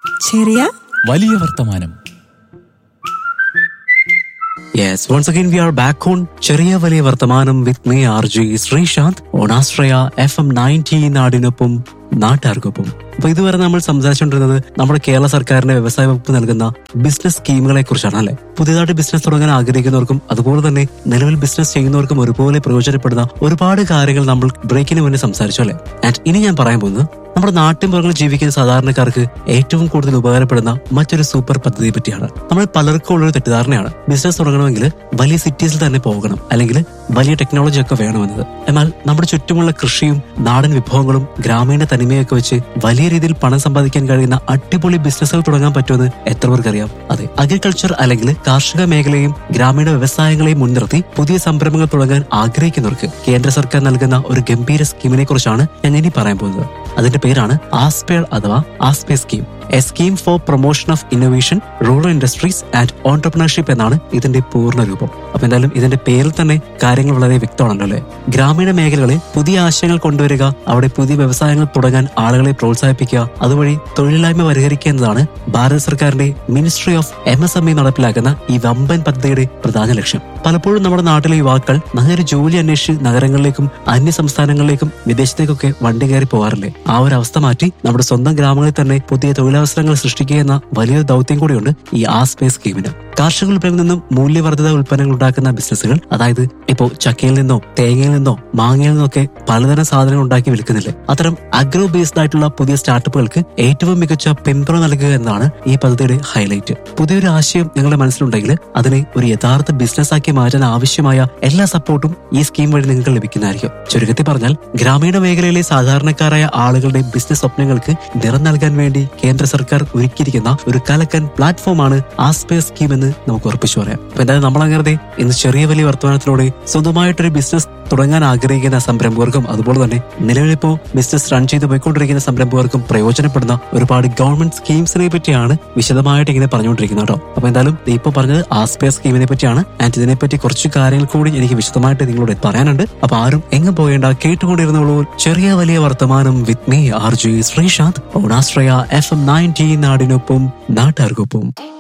ചെറിയ വലിയ വർത്തമാനം Yes, once again we are back on ചെറിയ വലിയ വർത്തമാനം with me R J Sreesanth ഓണാശ്രയ എഫ് എം നയൻറ്റി നാടിനൊപ്പം നാട്ടുകാർക്കൊപ്പം അപ്പൊ ഇതുവരെ നമ്മൾ സംസാരിച്ചുകൊണ്ടിരുന്നത് നമ്മുടെ കേരള സർക്കാരിന്റെ വ്യവസായ വകുപ്പ് നൽകുന്ന ബിസിനസ് സ്കീമുകളെ കുറിച്ചാണ് അല്ലെ പുതിയതായിട്ട് ബിസിനസ് തുടങ്ങാൻ ആഗ്രഹിക്കുന്നവർക്കും അതുപോലെ തന്നെ നിലവിൽ ബിസിനസ് ചെയ്യുന്നവർക്കും ഒരുപോലെ പ്രയോജനപ്പെടുന്ന ഒരുപാട് കാര്യങ്ങൾ നമ്മൾ ബ്രേക്കിന് മുന്നേ സംസാരിച്ചു അല്ലെ ആൻഡ് ഇനി ഞാൻ പറയാൻ പോകുന്നത് നമ്മുടെ നാട്ടിൻപുറങ്ങളിൽ ജീവിക്കുന്ന സാധാരണക്കാർക്ക് ഏറ്റവും കൂടുതൽ ഉപകാരപ്പെടുന്ന മറ്റൊരു സൂപ്പർ പദ്ധതിയെ പറ്റിയാണ് നമ്മൾ പലർക്കും ഉള്ളൊരു തെറ്റിദ്ധാരണയാണ് ബിസിനസ് തുടങ്ങണമെങ്കിൽ വലിയ സിറ്റീസിൽ തന്നെ പോകണം അല്ലെങ്കിൽ വലിയ ടെക്നോളജി ഒക്കെ വേണമെന്നത് എന്നാൽ നമ്മുടെ ചുറ്റുമുള്ള കൃഷിയും നാടൻ വിഭവങ്ങളും ഗ്രാമീണ തനിമയൊക്കെ വെച്ച് വലിയ രീതിയിൽ പണം സമ്പാദിക്കാൻ കഴിയുന്ന അടിപൊളി ബിസിനസ്സുകൾ തുടങ്ങാൻ പറ്റുമെന്ന് എത്ര പേർക്കറിയാം അതെ അഗ്രികൾച്ചർ അല്ലെങ്കിൽ കാർഷിക മേഖലയും ഗ്രാമീണ വ്യവസായങ്ങളെയും മുൻനിർത്തി പുതിയ സംരംഭങ്ങൾ തുടങ്ങാൻ ആഗ്രഹിക്കുന്നവർക്ക് കേന്ദ്ര സർക്കാർ നൽകുന്ന ഒരു ഗംഭീര സ്കീമിനെ കുറിച്ചാണ് ഞാൻ ഇനി പറയാൻ പോകുന്നത് അതിന്റെ പേരാണ് ആസ്പേൾ അഥവാ ASPIRE scheme a scheme for promotion of innovation rural industries and entrepreneurship എന്നാണ് ഇതിന്റെ പൂർണ്ണ രൂപം അപ്പൊ എന്തായാലും ഇതിന്റെ പേരിൽ തന്നെ കാര്യങ്ങൾ വളരെ വ്യക്തമാണല്ലോ അല്ലെ ഗ്രാമീണ മേഖലകളിൽ പുതിയ ആശയങ്ങൾ കൊണ്ടുവരിക അവിടെ പുതിയ വ്യവസായങ്ങൾ തുടങ്ങാൻ ആളുകളെ പ്രോത്സാഹിപ്പിക്കുക അതുവഴി തൊഴിലില്ലായ്മ പരിഹരിക്കുക എന്നതാണ് ഭാരത സർക്കാരിന്റെ ministry of M S M E നടപ്പിലാക്കുന്ന ഈ വമ്പൻ പദ്ധതിയുടെ പ്രധാന ലക്ഷ്യം പലപ്പോഴും നമ്മുടെ നാട്ടിലെ യുവാക്കൾ നല്ലൊരു ജോലി അന്വേഷിച്ച് നഗരങ്ങളിലേക്കും അന്യ സംസ്ഥാനങ്ങളിലേക്കും വിദേശത്തേക്കൊക്കെ വണ്ടി കയറി പോകാറില്ലേ ആ ഒരു അവസ്ഥ മാറ്റി നമ്മുടെ സ്വന്തം ഗ്രാമങ്ങളിൽ തന്നെ പുതിയ തൊഴിലവസരങ്ങൾ സൃഷ്ടിക്കുക എന്ന വലിയൊരു ദൗത്യം കൂടിയുണ്ട് ഈ ആ സ്പേസ് സ്കീമിന് കാർഷിക ഉൽപ്പന്നങ്ങളിൽ നിന്നും മൂല്യവർദ്ധിത ഉൽപ്പന്നങ്ങൾ ഉണ്ടാക്കുന്ന ബിസിനസ്സുകൾ അതായത് ഇപ്പോ ചക്കയിൽ നിന്നോ തേങ്ങയിൽ നിന്നോ മാങ്ങയിൽ നിന്നൊക്കെ പലതരം സാധനങ്ങൾ ഉണ്ടാക്കി വിൽക്കുന്നില്ലേ അത്തരം അഗ്രോ ബേസ്ഡ് ആയിട്ടുള്ള പുതിയ സ്റ്റാർട്ടപ്പുകൾക്ക് ഏറ്റവും മികച്ച പിന്തുണ നൽകുക എന്നതാണ് ഈ പദ്ധതിയുടെ ഹൈലൈറ്റ് പുതിയൊരു ആശയം നിങ്ങളുടെ മനസ്സിലുണ്ടെങ്കിൽ അതിനെ ഒരു യഥാർത്ഥ ബിസിനസ് ആക്കി മാറ്റാൻ ആവശ്യമായ എല്ലാ സപ്പോർട്ടും ഈ സ്കീം വഴി നിങ്ങൾക്ക് ലഭിക്കുന്നതായിരിക്കും ചുരുക്കത്തിൽ പറഞ്ഞാൽ ഗ്രാമീണ മേഖലയിലെ സാധാരണക്കാരായ ആളുകളുടെ ബിസിനസ് സ്വപ്നങ്ങൾക്ക് നിറം നൽകാൻ വേണ്ടി കേന്ദ്ര സർക്കാർ ഒരുക്കിയിരിക്കുന്ന ഒരു കലക്കൻ പ്ലാറ്റ്ഫോമാണ് ആസ്പേ സ്കീം എന്ന് നമുക്ക് ഉറപ്പിച്ചു പറയാം അപ്പൊ എന്തായാലും നമ്മൾ അങ്ങനെ ഇന്ന് ചെറിയ വലിയ വർത്തമാനത്തിലൂടെ സ്വന്തമായിട്ടൊരു ബിസിനസ് തുടങ്ങാൻ ആഗ്രഹിക്കുന്ന സംരംഭകർക്കും അതുപോലെ തന്നെ നിലവിലിപ്പോ ബിസിനസ് റൺ ചെയ്ത് പോയിക്കൊണ്ടിരിക്കുന്ന സംരംഭകർക്കും പ്രയോജനപ്പെടുന്ന ഒരുപാട് ഗവൺമെന്റ് സ്കീംസിനെ പറ്റിയാണ് വിശദമായിട്ട് ഇങ്ങനെ പറഞ്ഞുകൊണ്ടിരിക്കുന്നത് കേട്ടോ അപ്പൊ എന്തായാലും ദേ ഇപ്പൊ പറഞ്ഞത് ആസ്പേ സ്കീമിനെ പറ്റിയാണ് ആൻഡ് ഇതിനെപ്പറ്റി കുറച്ച് കാര്യങ്ങൾ കൂടി എനിക്ക് വിശദമായിട്ട് നിങ്ങളോട് പറയാനുണ്ട് അപ്പൊ ആരും എങ്ങും പോയേണ്ട കേട്ടുകൊണ്ടിരുന്നോളൂ ചെറിയ വലിയ വർത്തമാനം with me R J Sreesanth ഓണാശ്രയ എഫ് എം നയൻറ്റി നാടിനൊപ്പം നാട്ടുകാർക്കൊപ്പം